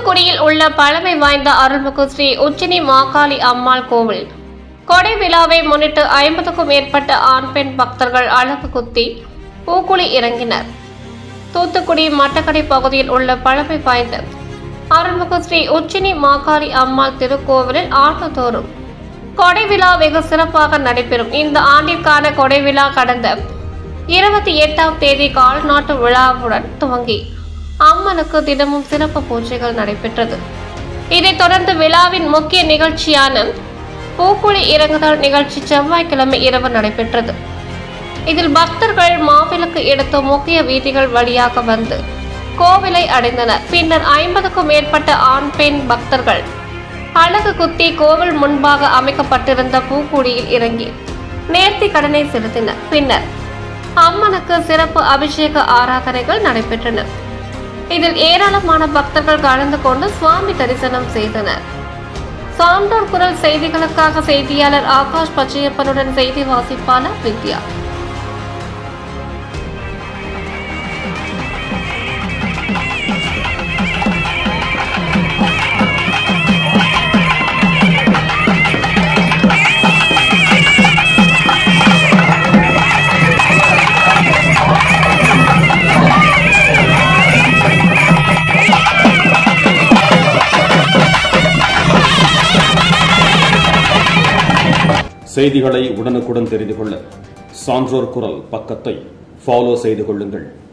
தூத்துக்குடியில் உள்ள பழமை வாய்ந்த அருள்மிகு ஸ்ரீ உச்சினி மாகாளி அம்மாள் கோவில் கொடை விழாவை முன்னிட்டு ஐம்பதுக்கும் மேற்பட்ட ஆண் பெண் பக்தர்கள் அழகு குத்தி பூக்குழி இறங்கினர் தூத்துக்குடி மட்டக்கடை பகுதியில் உள்ள பழமை வாய்ந்த அருள்மிகு ஸ்ரீ உச்சினி மாகாளி அம்மாள் திருக்கோவிலில் ஆண்டுதோறும் கொடை விழா வெகு சிறப்பாக நடைபெறும் இந்த ஆண்டிற்கான கொடை விழா கடந்த இருபத்தி எட்டாம் தேதி கால்நாட்டு விழாவுடன் துவங்கி அம்மனுக்கு தினமும் சிறப்பு பூஜைகள் நடைபெற்றது இதைத் தொடர்ந்து விழாவின் முக்கிய நிகழ்ச்சியான பூக்குழி இறங்குதல் நிகழ்ச்சி செவ்வாய்க்கிழமை இரவு நடைபெற்றது இதில் பக்தர்கள் மாவிளக்கு எடுத்து முக்கிய வீதிகள் வழியாக வந்து கோவிலை அடைந்தனர் பின்னர் ஐம்பதுக்கும் மேற்பட்ட ஆண் பெண் பக்தர்கள் அழகு குத்தி கோவில் முன்பாக அமைக்கப்பட்டிருந்த பூக்குழியில் இறங்கி நேர்த்தி கடனை செலுத்தினர் பின்னர் அம்மனுக்கு சிறப்பு அபிஷேக ஆராதனைகள் நடைபெற்றன இதில் ஏராளமான பக்தர்கள் கலந்து கொண்டு சுவாமி தரிசனம் செய்தனர் சான்றோர் குரல் செய்திகளுக்காக செய்தியாளர் ஆகாஷ் பச்சையப்பனுடன் செய்தி வாசிப்பாளர் வித்யா செய்திகளை உடனுக்குடன் தெரிந்து கொள்ள சான்றோர் குரல் பக்கத்தை ஃபாலோ செய்து கொள்ளுங்கள்